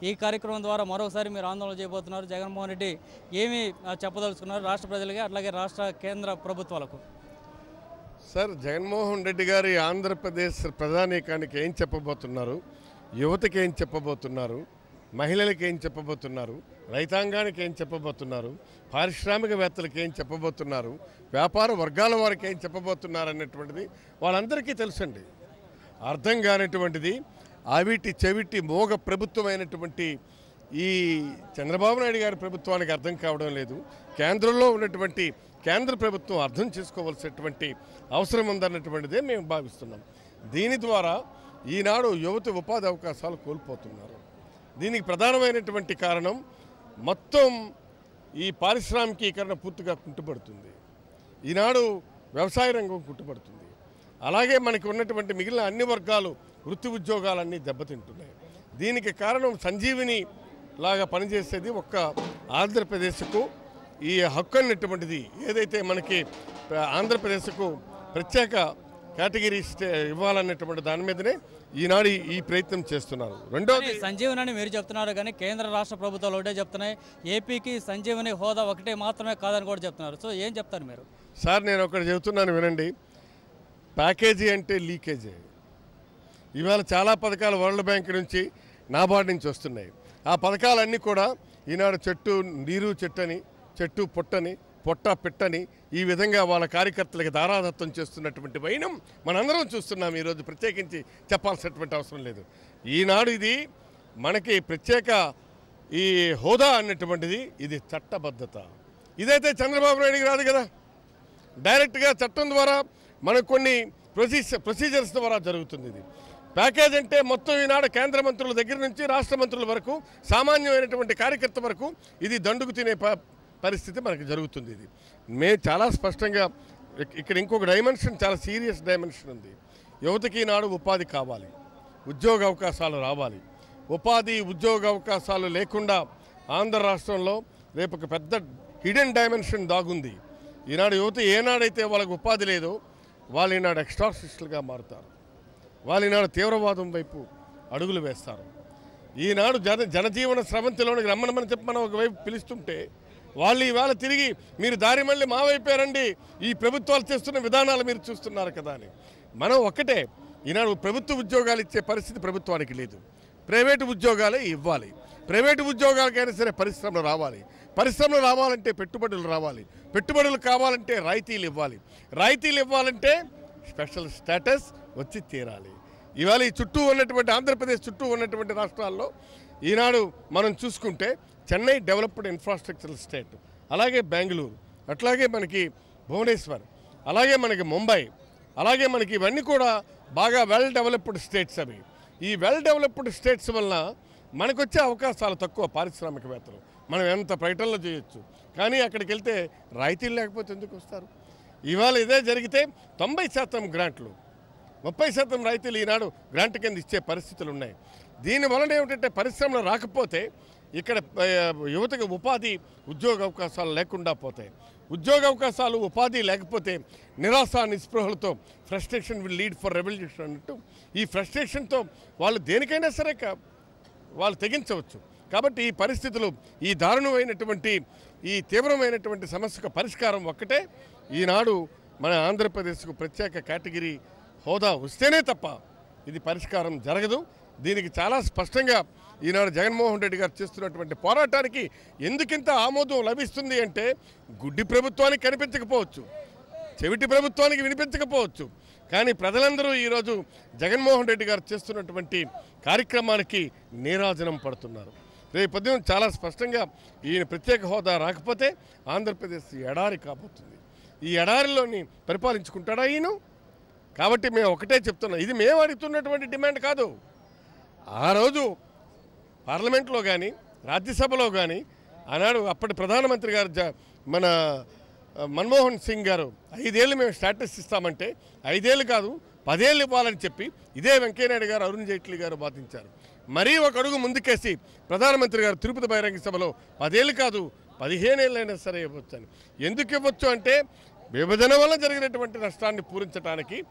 ఈ కార్యక్రమం ద్వారా మరోసారి మీరు ఆందోళన చేయబోతున్నారు జగన్మోహన్ రెడ్డి ఏమి ఆ, చెప్పదలుచుకున్నారు రాష్ట్ర ప్రజలకి అట్లాగే రాష్ట్ర కేంద్ర ప్రభుత్వాలకు సార్ జగన్మోహన్ రెడ్డి గారి ఆంధ్రప్రదేశ్ ప్రధానికానికి ఏం చెప్పబోతున్నారు యువతకి ఏం చెప్పబోతున్నారు మహిళలకు ఏం చెప్పబోతున్నారు రైతాంగానికి ఏం చెప్పబోతున్నారు పారిశ్రామికవేత్తలకు ఏం చెప్పబోతున్నారు వ్యాపార వర్గాల వారికి ఏం చెప్పబోతున్నారు అన్నటువంటిది వాళ్ళందరికీ తెలుసండి అర్థం కానటువంటిది ఆవిటి చెవిటి మోగ ప్రభుత్వమైనటువంటి ఈ చంద్రబాబు నాయుడు గారి ప్రభుత్వానికి అర్థం కావడం లేదు కేంద్రంలో ఉన్నటువంటి కేంద్ర ప్రభుత్వం అర్థం చేసుకోవాల్సినటువంటి అవసరం ఉందన్నటువంటిదే మేము భావిస్తున్నాం దీని ద్వారా ఈనాడు యువత ఉపాధి అవకాశాలు కోల్పోతున్నారు దీనికి ప్రధానమైనటువంటి కారణం మొత్తం ఈ పారిశ్రామికీకరణ పూర్తిగా కుంటుపడుతుంది ఈనాడు వ్యవసాయ రంగం కుంటుపడుతుంది అలాగే మనకి ఉన్నటువంటి మిగిలిన అన్ని వర్గాలు వృత్తి ఉద్యోగాలన్నీ దెబ్బతింటున్నాయి దీనికి కారణం సంజీవిని లాగా పనిచేసేది ఒక్క ఆంధ్రప్రదేశ్కు ఈ హక్కు అన్నటువంటిది ఏదైతే మనకి ప్ర- ఆంధ్రప్రదేశ్కు ప్రత్యేక కేటగిరీ స్టే ఇవ్వాలన్నటువంటి దాని మీదనే ఈనాడు ఈ- ఈ ప్రయత్నం చేస్తున్నారు రెండోది కానీ సంజీవని మీరు చెప్తున్నారు కానీ కేంద్ర రాష్ట్ర ప్రభుత్వాలు ఒకటే చెప్తున్నాయి ఏపీకి సంజీవని హోదా ఒకటే మాత్రమే కాదని కూడా చెప్తున్నారు సో ఏం చెప్తారు మీరు సార్ నేను ఒకటి చెబుతున్నాను వినండి ప్యాకేజీ అంటే లీకేజీ ఇవాళ చాలా పథకాలు వరల్డ్ బ్యాంక్ నుంచి నాబార్డ్ నుంచి వస్తున్నాయి ఆ పథకాలన్నీ కూడా ఈనాడు చెట్టు నీరు చెట్టని చెట్టు పుట్టని పొట్ట పెట్టని ఈ విధంగా వాళ్ళ కార్యకర్తలకు దారాదత్తం చేస్తున్నటువంటి వైనం మనందరం చూస్తున్నాం ఈరోజు ప్రత్యేకించి చెప్పాల్సినటువంటి అవసరం లేదు ఈనాడు ఇది మనకి ప్రత్యేక ఈ హోదా అన్నటువంటిది ఇది చట్టబద్ధత ఇదైతే చంద్రబాబు నాయుడికి రాదు కదా డైరెక్ట్గా చట్టం ద్వారా మనకు కొన్ని ప్రొసీజర్ ప్రొసీజర్స్ ద్వారా జరుగుతుంది ఇది ప్యాకేజ్ అంటే మొత్తం ఈనాడు కేంద్ర మంత్రుల దగ్గర నుంచి రాష్ట్ర మంత్రుల వరకు సామాన్యమైనటువంటి కార్యకర్త వరకు ఇది దండుకు తినే ప- పరిస్థితి మనకు జరుగుతుంది ఇది మే చాలా స్పష్టంగా ఇక్- ఇక్కడ ఇంకొక డైమెన్షన్ చాలా సీరియస్ డైమెన్షన్ ఉంది యువతకి ఈనాడు ఉపాధి కావాలి ఉద్యోగ అవకాశాలు రావాలి ఉపాధి ఉద్యోగ అవకాశాలు లేకుండా ఆంధ్ర రాష్ట్రంలో రేపు ఒక పెద్ద హిడెన్ డైమెన్షన్ దాగుంది ఈనాడు యువత ఏనాడైతే వాళ్ళకు ఉపాధి లేదో వాళ్ళు ఈనాడు ఎక్స్ట్రాసిస్టులుగా మారుతారు వాళ్ళు ఈనాడు తీవ్రవాదం వైపు అడుగులు వేస్తారు ఈనాడు జన జనజీవన స్రవంతిలోనికి రమ్మనమని చెప్పి మనం ఒకవైపు పిలుస్తుంటే వాళ్ళు ఈవేళ తిరిగి మీరు దారి మళ్ళీ మా వైపే రండి ఈ ప్రభుత్వాలు చేస్తున్న విధానాలు మీరు చూస్తున్నారు కదా అని మనం ఒక్కటే ఈనాడు ప్రభుత్వ ఉద్యోగాలు ఇచ్చే పరిస్థితి ప్రభుత్వానికి లేదు ప్రైవేటు ఉద్యోగాలే ఇవ్వాలి ప్రైవేటు ఉద్యోగాలకైనా సరే పరిశ్రమలు రావాలి పరిశ్రమలు రావాలంటే పెట్టుబడులు రావాలి పెట్టుబడులు కావాలంటే రాయితీలు ఇవ్వాలి రాయితీలు ఇవ్వాలంటే స్పెషల్ స్టేటస్ వచ్చి తీరాలి ఇవాళ ఈ చుట్టూ ఉన్నటువంటి ఆంధ్రప్రదేశ్ చుట్టూ ఉన్నటువంటి రాష్ట్రాల్లో ఈనాడు మనం చూసుకుంటే చెన్నై డెవలప్డ్ ఇన్ఫ్రాస్ట్రక్చరల్ స్టేట్ అలాగే బెంగళూరు అట్లాగే మనకి భువనేశ్వర్ అలాగే మనకి ముంబై అలాగే మనకి ఇవన్నీ కూడా బాగా వెల్ డెవలప్డ్ స్టేట్స్ అవి ఈ వెల్ డెవలప్డ్ స్టేట్స్ వలన మనకు వచ్చే అవకాశాలు తక్కువ పారిశ్రామికవేత్తలు మనం ఎంత ప్రకటనలు చేయొచ్చు కానీ అక్కడికి వెళ్తే రాయితీలు లేకపోతే ఎందుకు వస్తారు ఇవాళ ఇదే జరిగితే తొంభై శాతం గ్రాంట్లు ముప్పై శాతం రైతులు ఈనాడు గ్రాంట్ కింద ఇచ్చే పరిస్థితులు ఉన్నాయి దీని వలన ఏమిటంటే పరిశ్రమలు రాకపోతే ఇక్కడ ఆ, యువతకు ఉపాధి ఉద్యోగ అవకాశాలు లేకుండా పోతాయి ఉద్యోగ అవకాశాలు ఉపాధి లేకపోతే నిరాశ నిస్పృహలతో frustration will lead for revolution అన్నట్టు ఈ ఫ్రస్ట్రేషన్తో వాళ్ళు దేనికైనా సరే క- వాళ్ళు తెగించవచ్చు కాబట్టి ఈ పరిస్థితులు ఈ దారుణమైనటువంటి ఈ తీవ్రమైనటువంటి సమస్యకు పరిష్కారం ఒక్కటే ఈనాడు మన ఆంధ్రప్రదేశ్కు ప్రత్యేక కేటగిరీ హోదా వస్తేనే తప్ప ఇది పరిష్కారం జరగదు దీనికి చాలా స్పష్టంగా ఈనాడు జగన్మోహన్ రెడ్డి గారు చేస్తున్నటువంటి పోరాటానికి ఎందుకింత ఆమోదం లభిస్తుంది అంటే గుడ్డి ప్రభుత్వానికి కనిపించకపోవచ్చు చెవిటి ప్రభుత్వానికి వినిపించకపోవచ్చు కానీ ప్రజలందరూ ఈరోజు జగన్మోహన్ రెడ్డి గారు చేస్తున్నటువంటి కార్యక్రమానికి నీరాజనం పడుతున్నారు రేపు పొద్దున చాలా స్పష్టంగా ఈయన ప్రత్యేక హోదా రాకపోతే ఆంధ్రప్రదేశ్ ఎడారి కాబోతుంది ఈ ఎడారిలోని పరిపాలించుకుంటాడా ఈయన కాబట్టి మేము ఒకటే చెప్తున్నాం ఇది మేము అడుగుతున్నటువంటి డిమాండ్ కాదు ఆ రోజు పార్లమెంట్లో కానీ రాజ్యసభలో కానీ ఆనాడు అప్పటి ప్రధానమంత్రి గారు జ- మన ఆ, మన్మోహన్ సింగ్ గారు ఐదేళ్ళు మేము స్టాటస్ ఇస్తామంటే ఐదేళ్ళు కాదు పదేళ్ళు ఇవ్వాలని చెప్పి ఇదే వెంకయ్యనాయుడు గారు అరుణ్ జైట్లీ గారు వాదించారు మరీ ఒక అడుగు ముందుకేసి ప్రధానమంత్రి గారు తిరుపతి బహిరంగ సభలో పదేళ్ళు కాదు పదిహేనేళ్ళైనా సరే ఇవ్వచ్చు అని ఎందుకు ఇవ్వచ్చు అంటే విభజన వల్ల జరిగినటువంటి నష్టాన్ని పూరించడానికి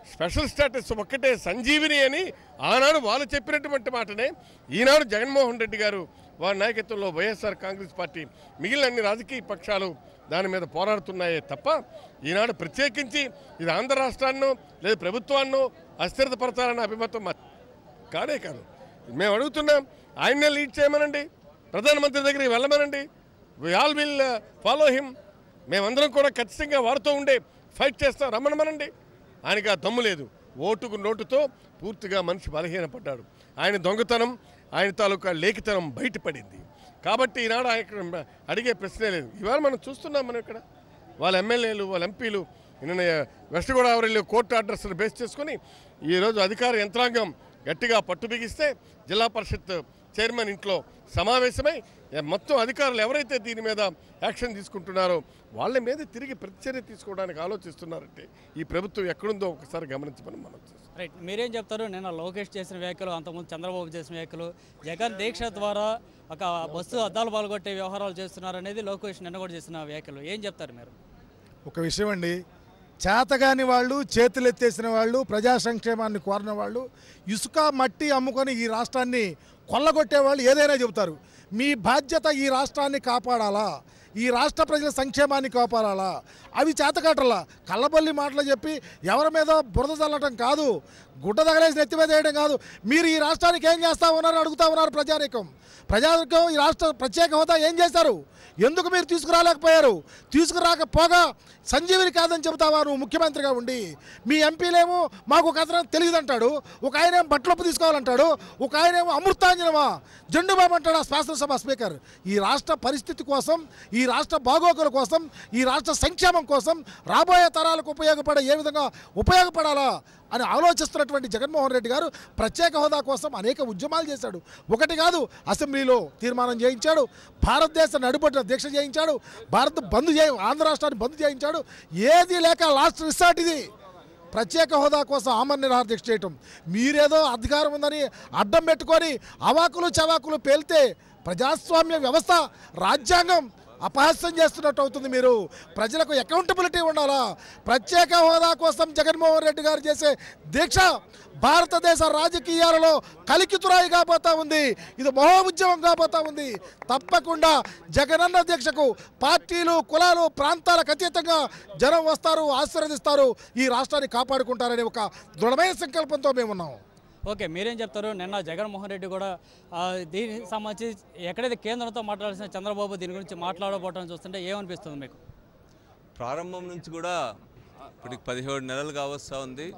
స్పెషల్ స్టేటస్ ఒక్కటే సంజీవిని అని ఆనాడు వాళ్ళు చెప్పినటువంటి మాటనే ఈనాడు జగన్మోహన్ రెడ్డి గారు వారి నాయకత్వంలో వైఎస్ఆర్ కాంగ్రెస్ పార్టీ మిగిలిన అన్ని రాజకీయ పక్షాలు దాని మీద పోరాడుతున్నాయే తప్ప ఈనాడు ప్రత్యేకించి ఇది ఆంధ్ర రాష్ట్రాన్నో లేదా ప్రభుత్వాన్నో అస్థిరతపరచాలన్న అభిమతం మా కాదే కాదు మేము అడుగుతున్నాం ఆయన్నే లీడ్ చేయమనండి ప్రధానమంత్రి దగ్గరికి వెళ్ళమనండి we all will follow him మేమందరం కూడా ఖచ్చితంగా వారితో ఉండే ఫైట్ చేస్తాం రమ్మనమనండి ఆయనకి ఆ దమ్ము లేదు ఓటుకు నోటుతో పూర్తిగా మనిషి బలహీనపడ్డాడు ఆయన దొంగతనం ఆయన తాలూకా లేఖితనం బయటపడింది కాబట్టి ఈనాడు ఆయన అడిగే ప్రశ్నే లేదు ఇవాళ మనం చూస్తున్నాం మనం ఇక్కడ వాళ్ళ ఎమ్మెల్యేలు వాళ్ళ ఎంపీలు నిన్న వెస్ట్ గోదావరిలో కోర్టు ఆర్డర్స్ని బేస్ చేసుకొని ఈరోజు అధికార యంత్రాంగం గట్టిగా పట్టు బిగిస్తే జిల్లా పరిషత్ చైర్మన్ ఇంట్లో సమావేశమై ఏ మొత్తం అధికారులు ఎవరైతే దీని మీద యాక్షన్ తీసుకుంటున్నారో వాళ్ళ మీద తిరిగి ప్రతిచర్య తీసుకోవడానికి ఆలోచిస్తున్నారంటే ఈ ప్రభుత్వం ఎక్కడుందో ఒకసారి గమనించమని మనం చేస్తాం రైట్ మీరేం చెప్తారు నిన్న లోకేష్ చేసిన వ్యాఖ్యలు అంతకుముందు చంద్రబాబు చేసిన వ్యాఖ్యలు జగన్ దీక్ష ద్వారా ఒక బస్సు అద్దాలు పాల్గొట్టే వ్యవహారాలు చేస్తున్నారు అనేది లోకేష్ నిన్న కూడా చేసిన వ్యాఖ్యలు ఏం చెప్తారు మీరు ఒక విషయం అండి చేతగాని వాళ్ళు చేతులెత్తేసిన వాళ్ళు ప్రజా సంక్షేమాన్ని కోరిన వాళ్ళు ఇసుక మట్టి అమ్ముకొని ఈ రాష్ట్రాన్ని కొల్లగొట్టే వాళ్ళు ఏదైనా చెబుతారు మీ బాధ్యత ఈ రాష్ట్రాన్ని కాపాడాలా ఈ రాష్ట్ర ప్రజల సంక్షేమాన్ని కాపాడాలా అవి చేతకాటలా కళ్ళబల్లి మాటలు చెప్పి ఎవరి మీద బురద చల్లటం కాదు గుడ్డ తగలేసి నెత్తి మీద వేయడం కాదు మీరు ఈ రాష్ట్రానికి ఏం చేస్తా ఉన్నారు అడుగుతా ఉన్నారు ప్రజానీకం ప్రజానికం ఈ రాష్ట్ర ప్రత్యేక హోదా ఏం చేశారు ఎందుకు మీరు తీసుకురాలేకపోయారు తీసుకురాకపోగా సంజీవిని కాదని చెబుతావా నువ్వు ముఖ్యమంత్రిగా ఉండి మీ ఎంపీలేమో మాకు ఒక అతను తెలియదంటాడు ఒక ఆయన ఏమో బట్టలొప్పు తీసుకోవాలంటాడు ఒక ఆయన ఏమో అమృతాంజనమా జెండుబాబు అంటాడు ఆ శాసనసభ స్పీకర్ ఈ రాష్ట్ర పరిస్థితి కోసం ఈ రాష్ట్ర బాగోగుల కోసం ఈ రాష్ట్ర సంక్షేమం కోసం రాబోయే తరాలకు ఉపయోగపడే ఏ విధంగా ఉపయోగపడాలా అని ఆలోచిస్తున్నటువంటి జగన్మోహన్ రెడ్డి గారు ప్రత్యేక హోదా కోసం అనేక ఉద్యమాలు చేశాడు ఒకటి కాదు అసెంబ్లీలో తీర్మానం చేయించాడు భారతదేశ నడుబడిన దీక్ష చేయించాడు భారత్ బంద్ చేయ ఆంధ్ర రాష్ట్రాన్ని బంద్ చేయించాడు ఏది లేక లాస్ట్ రిసార్ట్ ఇది ప్రత్యేక హోదా కోసం ఆమరణ నిరాహార దీక్ష చేయటం మీరేదో అధికారం ఉందని అడ్డం పెట్టుకొని అవాకులు చవాకులు పేలితే ప్రజాస్వామ్య వ్యవస్థ రాజ్యాంగం అపహాస్యం చేస్తున్నట్టు అవుతుంది మీరు ప్రజలకు అకౌంటబిలిటీ ఉండాలా ప్రత్యేక హోదా కోసం జగన్మోహన్ రెడ్డి గారు చేసే దీక్ష భారతదేశ రాజకీయాలలో కలికితురాయి కాబోతా ఉంది ఇది మహో ఉద్యమం కాబోతా ఉంది తప్పకుండా జగనన్న దీక్షకు పార్టీలు కులాలు ప్రాంతాలకు అతీతంగా జనం వస్తారు ఆశీర్వదిస్తారు ఈ రాష్ట్రాన్ని కాపాడుకుంటారనే ఒక దృఢమైన సంకల్పంతో మేమున్నాం ఓకే మీరేం చెప్తారు నిన్న జగన్మోహన్ రెడ్డి కూడా ఆ, దీనికి సంబంధించి ఎక్కడైతే కేంద్రంతో మాట్లాడాల్సిన చంద్రబాబు దీని గురించి మాట్లాడబోవటం చూస్తుంటే ఏమనిపిస్తుంది మీకు ప్రారంభం నుంచి కూడా ఇప్పటికి పదిహేడు నెలలు కావస్తా ఉంది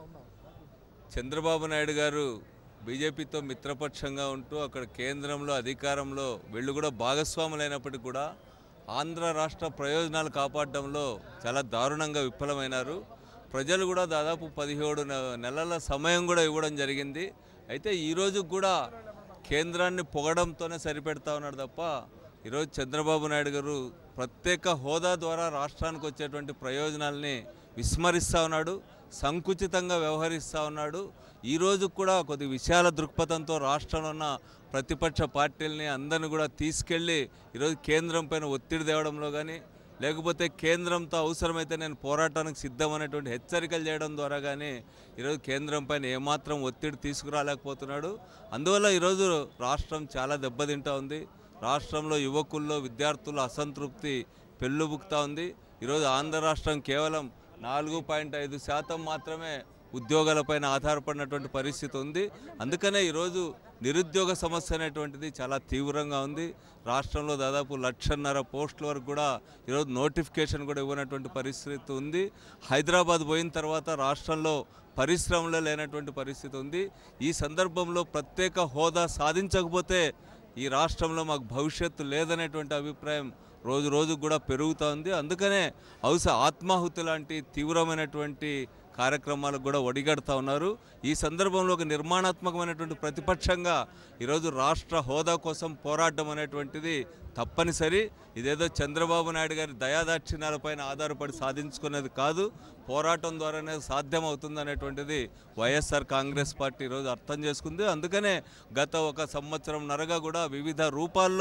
చంద్రబాబు నాయుడు గారు బీజేపీతో మిత్రపక్షంగా ఉంటూ అక్కడ కేంద్రంలో అధికారంలో వీళ్ళు కూడా భాగస్వాములైనప్పటికీ కూడా ఆంధ్ర రాష్ట్ర ప్రయోజనాలు కాపాడడంలో చాలా దారుణంగా విఫలమైనారు ప్రజలు కూడా దాదాపు పదిహేడు నె- నెలల సమయం కూడా ఇవ్వడం జరిగింది అయితే ఈరోజు కూడా కేంద్రాన్ని పొగడంతోనే సరిపెడతా ఉన్నాడు తప్ప ఈరోజు చంద్రబాబు నాయుడు గారు ప్రత్యేక హోదా ద్వారా రాష్ట్రానికి వచ్చేటువంటి ప్రయోజనాల్ని విస్మరిస్తూ ఉన్నాడు సంకుచితంగా వ్యవహరిస్తూ ఉన్నాడు ఈరోజు కూడా కొద్ది విశాల దృక్పథంతో రాష్ట్రంలో ఉన్న ప్రతిపక్ష పార్టీలని అందరిని కూడా తీసుకెళ్ళి ఈరోజు కేంద్రం పైన ఒత్తిడి తేవడంలో కానీ లేకపోతే కేంద్రంతో అవసరమైతే నేను పోరాటానికి సిద్ధం అనేటువంటి హెచ్చరికలు చేయడం ద్వారా కానీ ఈరోజు కేంద్రం పైన ఏమాత్రం ఒత్తిడి తీసుకురాలేకపోతున్నాడు అందువల్ల ఈరోజు రాష్ట్రం చాలా దెబ్బతింటా ఉంది రాష్ట్రంలో యువకుల్లో విద్యార్థుల అసంతృప్తి పెళ్ళుబుక్తా ఉంది ఈరోజు ఆంధ్ర రాష్ట్రం కేవలం నాలుగు పాయింట్ ఐదు శాతం మాత్రమే ఉద్యోగాలపైన ఆధారపడినటువంటి పరిస్థితి ఉంది అందుకనే ఈరోజు నిరుద్యోగ సమస్య అనేటువంటిది చాలా తీవ్రంగా ఉంది రాష్ట్రంలో దాదాపు లక్షన్నర పోస్టుల వరకు కూడా ఈరోజు నోటిఫికేషన్ కూడా ఇవ్వనటువంటి పరిస్థితి ఉంది హైదరాబాద్ పోయిన తర్వాత రాష్ట్రంలో పరిశ్రమలో లేనటువంటి పరిస్థితి ఉంది ఈ సందర్భంలో ప్రత్యేక హోదా సాధించకపోతే ఈ రాష్ట్రంలో మాకు భవిష్యత్తు లేదనేటువంటి అభిప్రాయం రోజు రోజు కూడా పెరుగుతూ ఉంది అందుకనే అవస ఆత్మాహుతి లాంటి తీవ్రమైనటువంటి కార్యక్రమాలకు కూడా ఒడిగడుతూ ఉన్నారు ఈ సందర్భంలో ఒక నిర్మాణాత్మకమైనటువంటి ప్రతిపక్షంగా ఈరోజు రాష్ట్ర హోదా కోసం పోరాటం అనేటువంటిది తప్పనిసరి ఇదేదో చంద్రబాబు నాయుడు గారి దయాదాక్షిణ్యాలపైన ఆధారపడి సాధించుకునేది కాదు పోరాటం ద్వారానే సాధ్యమవుతుంది అనేటువంటిది వైఎస్ఆర్ కాంగ్రెస్ పార్టీ ఈరోజు అర్థం చేసుకుంది అందుకనే గత ఒక సంవత్సరం నరగా కూడా వివిధ రూపాల్లో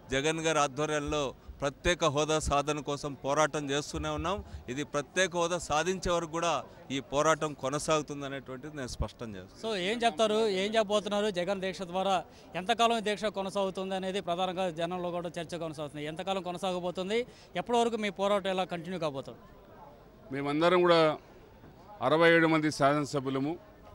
జగన్ గారి ఆధ్వర్యంలో ప్రత్యేక హోదా సాధన కోసం పోరాటం చేస్తూనే ఉన్నాం ఇది ప్రత్యేక హోదా సాధించే వరకు కూడా ఈ పోరాటం కొనసాగుతుంది అనేటువంటిది నేను స్పష్టం చేస్తాను సో ఏం చెప్తారు ఏం చెప్పబోతున్నారు జగన్ దీక్ష ద్వారా ఎంతకాలం ఈ దీక్ష కొనసాగుతుంది అనేది ప్రధానంగా జనంలో కూడా చర్చ కొనసాగుతుంది ఎంతకాలం కొనసాగబోతుంది ఎప్పటి వరకు మీ పోరాటం ఎలా కంటిన్యూ కాబోతుంది మేమందరం కూడా అరవై ఏడు మంది శాసనసభ్యులము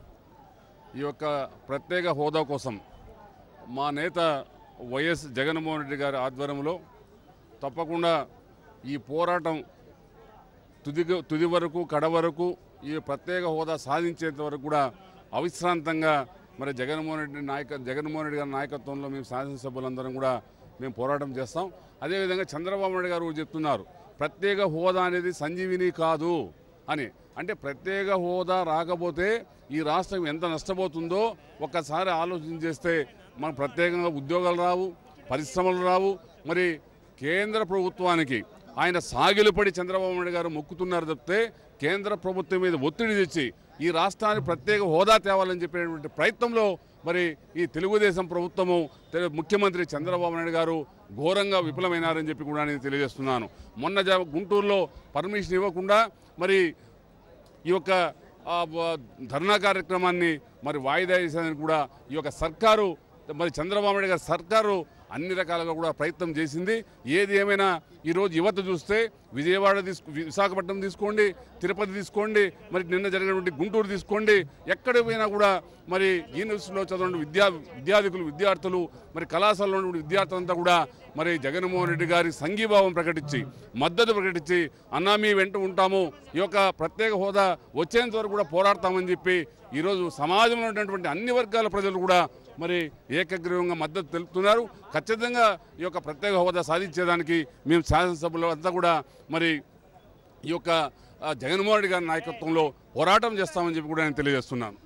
ఈ యొక్క ప్రత్యేక హోదా కోసం మా నేత వైఎస్ జగన్మోహన్ రెడ్డి గారి ఆధ్వర్యంలో తప్పకుండా ఈ పోరాటం తుది తుది వరకు కడ వరకు ఈ ప్రత్యేక హోదా సాధించేంత వరకు కూడా అవిశ్రాంతంగా మరి జగన్మోహన్ రెడ్డి నాయక జగన్మోహన్ రెడ్డి గారి నాయకత్వంలో మేము శాసనసభ్యులందరం కూడా మేము పోరాటం చేస్తాం అదేవిధంగా చంద్రబాబు నాయుడు గారు కూడా చెప్తున్నారు ప్రత్యేక హోదా అనేది సంజీవిని కాదు అని అంటే ప్రత్యేక హోదా రాకపోతే ఈ రాష్ట్రం ఎంత నష్టపోతుందో ఒక్కసారి ఆలోచన చేస్తే మన ప్రత్యేకంగా ఉద్యోగాలు రావు పరిశ్రమలు రావు మరి కేంద్ర ప్రభుత్వానికి ఆయన సాగిలపడి చంద్రబాబు నాయుడు గారు మొక్కుతున్నారు తప్పితే కేంద్ర ప్రభుత్వం మీద ఒత్తిడి తెచ్చి ఈ రాష్ట్రానికి ప్రత్యేక హోదా తేవాలని చెప్పినటువంటి ప్రయత్నంలో మరి ఈ తెలుగుదేశం ప్రభుత్వము తెలు- ముఖ్యమంత్రి చంద్రబాబు నాయుడు గారు ఘోరంగా విఫలమైనారని చెప్పి కూడా నేను తెలియజేస్తున్నాను మొన్న జ- గుంటూరులో పర్మిషన్ ఇవ్వకుండా మరి ఈ యొక్క ఆ, బ- ధర్నా కార్యక్రమాన్ని మరి వాయిదా వేసేందుకు కూడా ఈ యొక్క సర్కారు మరి చంద్రబాబు నాయుడు గారి సర్కారు అన్ని రకాలుగా కూడా ప్రయత్నం చేసింది ఏది ఏమైనా ఈరోజు యువత చూస్తే విజయవాడ తీసుకు విశాఖపట్నం తీసుకోండి తిరుపతి తీసుకోండి మరి నిన్న జరిగినటువంటి గుంటూరు తీసుకోండి ఎక్కడ పోయినా కూడా మరి యూనివర్సిటీలో చదవండి విద్యా విద్యార్థికులు విద్యార్థులు మరి కళాశాలలో ఉన్నటువంటి విద్యార్థులంతా కూడా మరి జగన్మోహన్ రెడ్డి గారి సంఘీభావం ప్రకటించి మద్దతు ప్రకటించి అన్నా మీ వెంట ఉంటాము ఈ యొక్క ప్రత్యేక హోదా వచ్చేంత వరకు కూడా పోరాడతామని చెప్పి ఈరోజు సమాజంలో ఉన్నటువంటి అన్ని వర్గాల ప్రజలు కూడా మరి ఏకగ్రీవంగా మద్దతు తెలుపుతున్నారు ఖచ్చితంగా ఈ యొక్క ప్రత్యేక హోదా సాధించేదానికి మేము శాసనసభలో అంతా కూడా మరి ఈ యొక్క ఆ, జగన్మోహన్ రెడ్డి గారి నాయకత్వంలో పోరాటం చేస్తామని చెప్పి కూడా నేను తెలియజేస్తున్నాను